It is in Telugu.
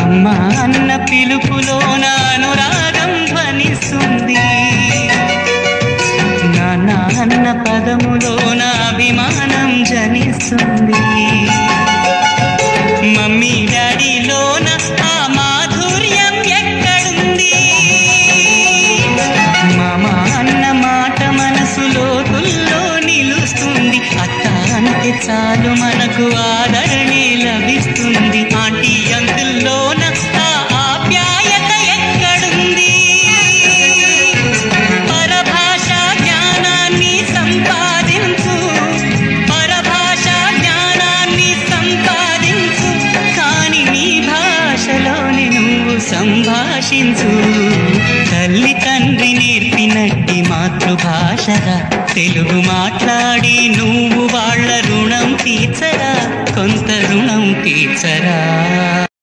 అమ్మ అన్న పిలుపులోన అనురాగం ధ్వనిస్తుంది నాన్న అన్న పదములోన అభిమానం జనిస్తుంది మమ్మీ డాడీలోన ఆ మాధుర్యం ఎక్కడుంది మామ అన్న మాట మనసులో తుల్లో నిలుస్తుంది అత్త అంటే చాలు మనకు ఆదరణే లభిస్తుంది ఆంటీ అంకుల్లోన ఆ ఆప్యాయత ఎక్కడుంది పరభాష జ్ఞానాన్ని సంపాదించు పరభాష జ్ఞానాన్ని సంపాదించు కాని నీ భాషలోని నువ్వు సంభాషించు తల్లి తండ్రి నేర్పినట్టి మాతృభాషరా తెలుగు మాట్లాడి నువ్వు వాళ్ళ రుణం తీర్చరా కొంత రుణం తీర్చరా